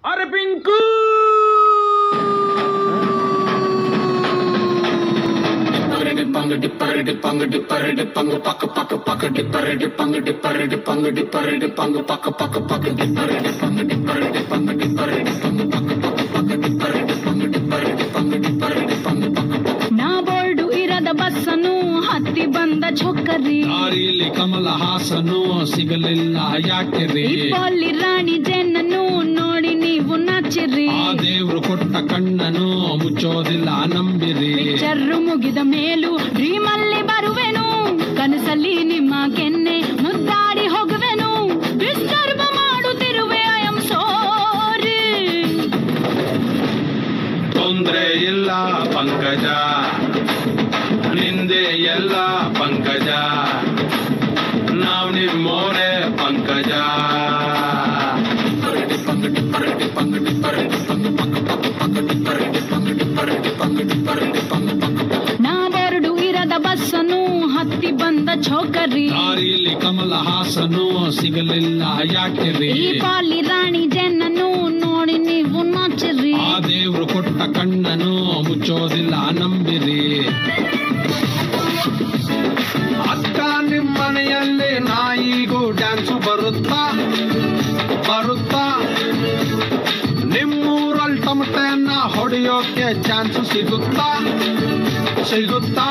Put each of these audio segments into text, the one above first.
ಅರೆ ಪಿಂಕು ನಾ ಬೋರ್ಡು ಇರದ ಬಸ್ಸನು ಹತ್ತಿ ಬಂದ ಚೊಕ್ಕರಿ ದಾರಿಲಿ ಕಮಲ ಹಾಸನು ಸಿಗಲಿಲ್ಲ ಯಾಕೆರಿ ಇಪ್ಪಲ್ಲಿ ರಾಣಿ ಜೆನ್ನನು ನೋಡಿ ನೀವು ನಾಚಿರಿ ಆ ದೇವ್ರು ಕೊಟ್ಟ ಕಣ್ಣನು ಮುಚ್ಚೋದಿಲ್ಲ ನಂಬಿರಿ ಪಿಕ್ಚರ್ರು ಮುಗಿದ ಮೇಲೂ ಡ್ರೀಮ್ ಅಲ್ಲಿ ಬರುವೆನು ಕನಸಲ್ಲಿ ನಿಮ್ಮ ಕೆನ್ನೆ ಮುದ್ದಾಡಿ ಹೋಗುವೆನು ಡಿಸ್ಟರ್ಬ್ ಮಾಡುತ್ತಿರುವೆ ಐ ಆಮ್ ಸಾರಿ ತೊಂದ್ರೆ ಇಲ್ಲ ಪಂಕಜ ನಿಂದೆ ಎಲ್ಲ ಪಂಕಜ ನಾವ್ ನಿಮ್ಮೋರೆ ಪಂಕಜ ನಾ ಬೋರ್ಡು ಇರದ ಬಸ್ಸನು ಹತ್ತಿ ಬಂದ ಚೌಕರಿ ದಾರಿಲಿ ಕಮಲ ಹಾಸನು ಸಿಗಲಿಲ್ಲ ಯಾಕೆರಿ ಈ ಪಾಲಿ ರಾಣಿ ಜೆನ್ನನು ನೋಡಿ ನೀವು ನಾಚಿರಿ ಆ ದೇವ್ರು ಕೊಟ್ಟ ಕಣ್ಣನು ಮುಚ್ಚೋದಿಲ್ಲ ನಂಬಿರಿ ಅಕ್ಕ ನಿಮ್ಮನೆಯಲ್ಲಿ ನಾಯಿಗೂ ಡ್ಯಾನ್ಸು ಬರುತ್ತಾ ಬರುತ್ತಾ ನಿಮ್ಮೂರಲ್ಲಿ ಟಮಟೆಯನ್ನ ಹೊಡೆಯೋಕೆ ಚಾನ್ಸ್ ಸಿಗುತ್ತಾ ಸಿಗುತ್ತಾ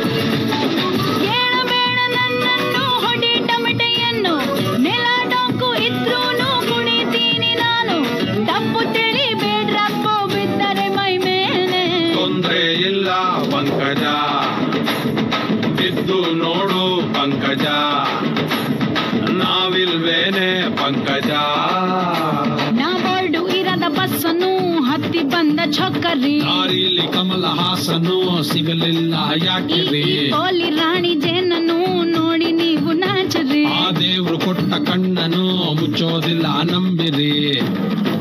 ಕೇಳಬೇಡ ನನ್ನನ್ನು ಹೊಡಿ ಟಮಟೆಯನ್ನು ನೆಲ ಡೊಂಕು ಇದ್ರೂನು ಕುಣಿತೀನಿ ನಾನು ತಪ್ಪು ತಿಳಿಬೇಡ್ರಪ್ಪೋ ಬಿದ್ದರೆ ಮೈ ಮೇಲೆ ತೊಂದ್ರೆ ಇಲ್ಲ ಪಂಕಜ ಬಿದ್ದು ನೋಡು ಪಂಕಜ ನಾವಿಲ್ವೇನೆ ಪಂಕಜ ನಾ ಬೋರ್ಡು ಇರದ ಬಸ್ಸನ್ನು ಹತ್ತಿ ಬಂದ ಚೊಕ್ಕರಿ ದಾರಿಲಿ ಕಮಲ ಹಾಸನು ಸಿಗಲಿಲ್ಲ ಈ ಯಾಕೆರಿ ಕೋಲಿ ರಾಣಿ ಜೇನನ್ನು ನೋಡಿ ನೀವು ನಾಚರಿ ಆ ದೇವ್ರು ಕೊಟ್ಟ ಕಣ್ಣನು ಮುಚ್ಚೋದಿಲ್ಲ ನಂಬಿರಿ